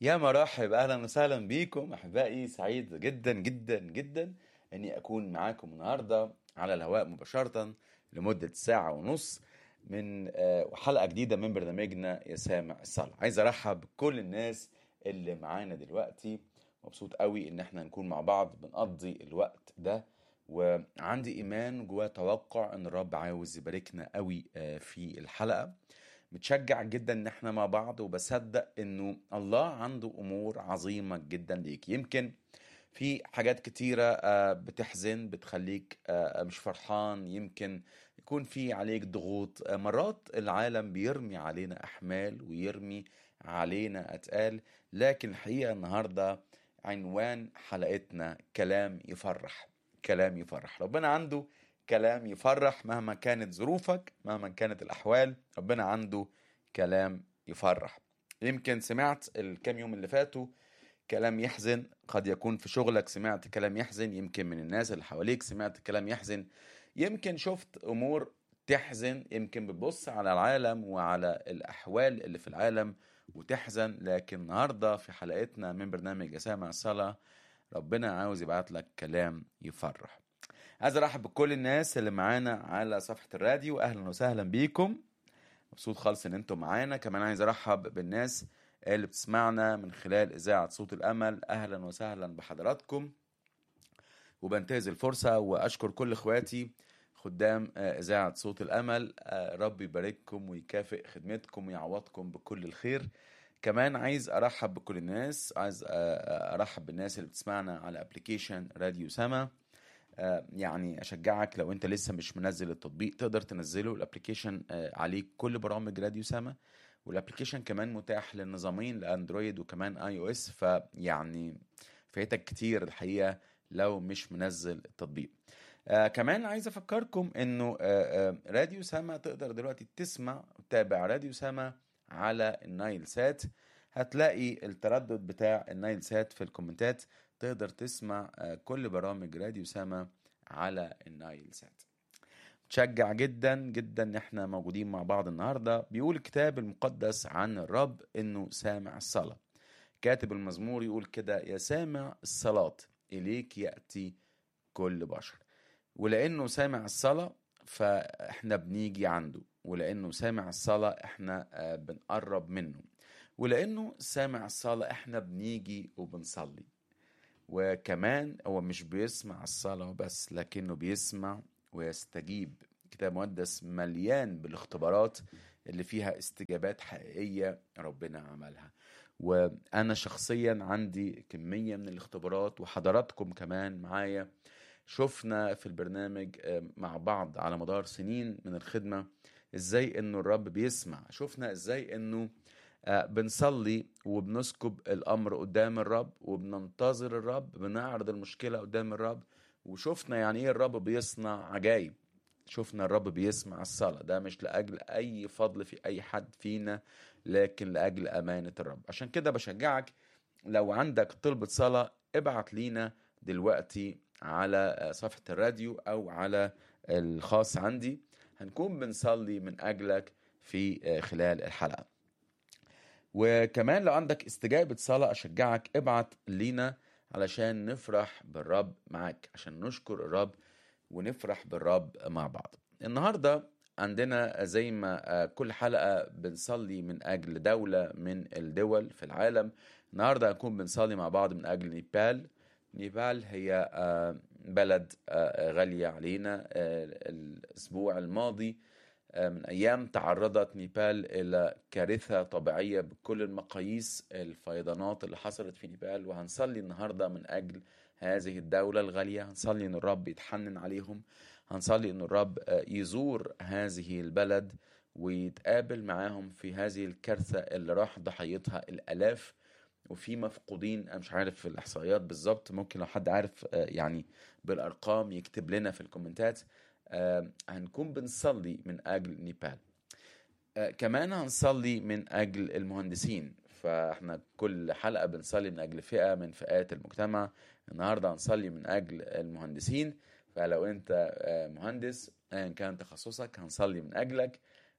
يا مرحب اهلا وسهلا بيكم احبائي سعيد جدا جدا جدا اني اكون معاكم النهارده على الهواء مباشره لمده ساعه ونص من آه، حلقه جديده من برنامجنا يا سامع الصلاه عايز ارحب بكل الناس اللي معانا دلوقتي مبسوط قوي ان احنا نكون مع بعض بنقضي الوقت ده وعندي ايمان جوا توقع ان الرب عاوز يباركنا قوي آه، في الحلقه متشجع جدا ان احنا مع بعض وبصدق انه الله عنده امور عظيمه جدا ليك يمكن في حاجات كتيرة آه، بتحزن بتخليك آه، مش فرحان يمكن يكون في عليك ضغوط آه، مرات العالم بيرمي علينا أحمال ويرمي علينا أتقال لكن الحقيقة النهاردة عنوان حلقتنا كلام يفرح كلام يفرح ربنا عنده كلام يفرح مهما كانت ظروفك مهما كانت الأحوال ربنا عنده كلام يفرح يمكن سمعت الكام يوم اللي فاتوا كلام يحزن قد يكون في شغلك سمعت كلام يحزن يمكن من الناس اللي حواليك سمعت كلام يحزن يمكن شفت امور تحزن يمكن بتبص على العالم وعلى الاحوال اللي في العالم وتحزن لكن النهارده في حلقتنا من برنامج سامع الصلاه ربنا عاوز يبعت لك كلام يفرح عايز ارحب بكل الناس اللي معانا على صفحه الراديو اهلا وسهلا بيكم مبسوط خالص ان انتم معانا كمان عايز ارحب بالناس اللي بتسمعنا من خلال اذاعه صوت الامل اهلا وسهلا بحضراتكم وبنتهز الفرصه واشكر كل اخواتي خدام آه، اذاعه صوت الامل آه، رب يبارككم ويكافئ خدمتكم ويعوضكم بكل الخير كمان عايز ارحب بكل الناس عايز آه، ارحب بالناس اللي بتسمعنا على ابلكيشن راديو سما آه، يعني اشجعك لو انت لسه مش منزل التطبيق تقدر تنزله الابلكيشن آه، عليه كل برامج راديو سما والابلكيشن كمان متاح للنظامين لاندرويد وكمان اي او اس فيعني فايتك كتير الحقيقه لو مش منزل التطبيق آه كمان عايز افكركم انه آه آه راديو سما تقدر دلوقتي تسمع وتتابع راديو سما على النايل سات هتلاقي التردد بتاع النايل سات في الكومنتات تقدر تسمع آه كل برامج راديو سما على النايل سات متشجع جدا جدا ان احنا موجودين مع بعض النهارده بيقول الكتاب المقدس عن الرب انه سامع الصلاه كاتب المزمور يقول كده يا سامع الصلاه اليك ياتي كل بشر ولانه سامع الصلاه فاحنا بنيجي عنده ولانه سامع الصلاه احنا آه، بنقرب منه ولانه سامع الصلاه احنا بنيجي وبنصلي وكمان هو مش بيسمع الصلاة بس لكنه بيسمع ويستجيب كتاب مقدس مليان بالاختبارات اللي فيها استجابات حقيقية ربنا عملها وأنا شخصيا عندي كمية من الاختبارات وحضراتكم كمان معايا شفنا في البرنامج آه، مع بعض على مدار سنين من الخدمة ازاي انه الرب بيسمع شفنا ازاي انه آه، بنصلي وبنسكب الامر قدام الرب وبننتظر الرب بنعرض المشكله قدام الرب وشفنا يعني ايه الرب بيصنع عجائب شفنا الرب بيسمع الصلاة ده مش لأجل أي فضل في أي حد فينا لكن لأجل أمانة الرب عشان كده بشجعك لو عندك طلبة صلاة ابعت لينا دلوقتي على آه، صفحة الراديو أو على الخاص عندي هنكون بنصلي من أجلك في آه، خلال الحلقة وكمان لو عندك استجابة صلاة أشجعك ابعت لينا علشان نفرح بالرب معاك عشان نشكر الرب ونفرح بالرب مع بعض النهاردة عندنا زي ما آه، كل حلقة بنصلي من أجل دولة من الدول في العالم النهاردة هنكون بنصلي مع بعض من أجل نيبال نيبال هي آه، بلد آه، غالية علينا آه، الأسبوع الماضي آه، من أيام تعرضت نيبال إلى كارثة طبيعية بكل المقاييس الفيضانات اللي حصلت في نيبال وهنصلي النهاردة من أجل هذه الدولة الغالية هنصلي إن الرب يتحنن عليهم هنصلي إن الرب آه، يزور هذه البلد ويتقابل معاهم في هذه الكارثة اللي راح ضحيتها الآلاف وفي مفقودين انا مش عارف الاحصائيات بالظبط ممكن لو حد عارف آه، يعني بالارقام يكتب لنا في الكومنتات آه، هنكون بنصلي من اجل نيبال آه، كمان هنصلي من اجل المهندسين فاحنا كل حلقة بنصلي من اجل فئة من فئات المجتمع النهاردة هنصلي من اجل المهندسين فلو انت آه، مهندس ايا كان تخصصك هنصلي من اجلك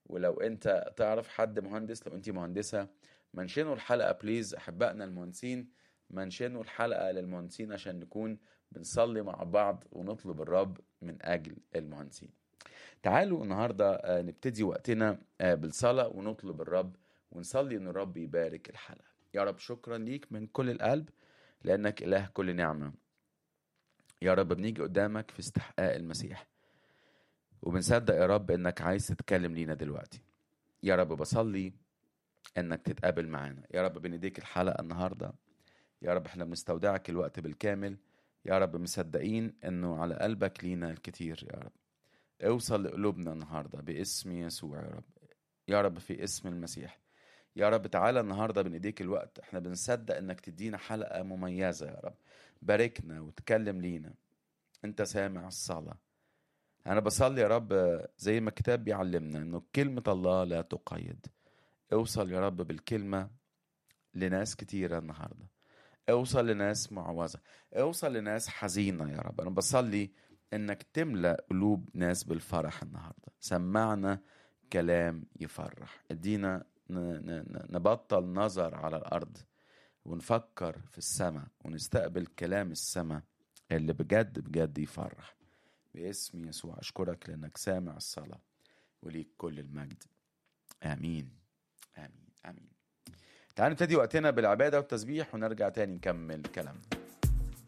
ولو انت تعرف حد مهندس لو انت مهندسة منشنوا الحلقة بليز احبائنا المهندسين منشنوا الحلقة للمهندسين عشان نكون بنصلي مع بعض ونطلب الرب من اجل المهندسين تعالوا النهاردة آه، نبتدي وقتنا آه، بالصلاة ونطلب الرب ونصلي ان الرب يبارك الحلقة يا رب شكرا ليك من كل القلب لانك اله كل نعمة يا رب بنيجي قدامك في استحقاق المسيح وبنصدق يا رب انك عايز تتكلم لينا دلوقتي يا رب بصلي انك تتقابل معانا يا رب بنديك الحلقة النهاردة يا رب احنا بنستودعك الوقت بالكامل يا رب مصدقين انه على قلبك لينا الكتير يا رب اوصل لقلوبنا النهاردة باسم يسوع يا رب يا رب في اسم المسيح يا رب تعالى النهارده بين ايديك الوقت احنا بنصدق انك تدينا حلقة مميزة يا رب باركنا وتكلم لينا انت سامع الصلاة انا بصلي يا رب زي ما الكتاب بيعلمنا انه كلمة الله لا تقيد اوصل يا رب بالكلمة لناس كتيرة النهاردة اوصل لناس معوزة اوصل لناس حزينة يا رب انا بصلي انك تملأ قلوب ناس بالفرح النهاردة سمعنا كلام يفرح ادينا ن- ن- ن- نبطل نظر على الارض ونفكر في السماء ونستقبل كلام السماء اللي بجد بجد يفرح باسم يسوع اشكرك لانك سامع الصلاة وليك كل المجد امين امين امين تعالوا نبتدي وقتنا بالعبادة والتسبيح ونرجع تاني نكمل كلامنا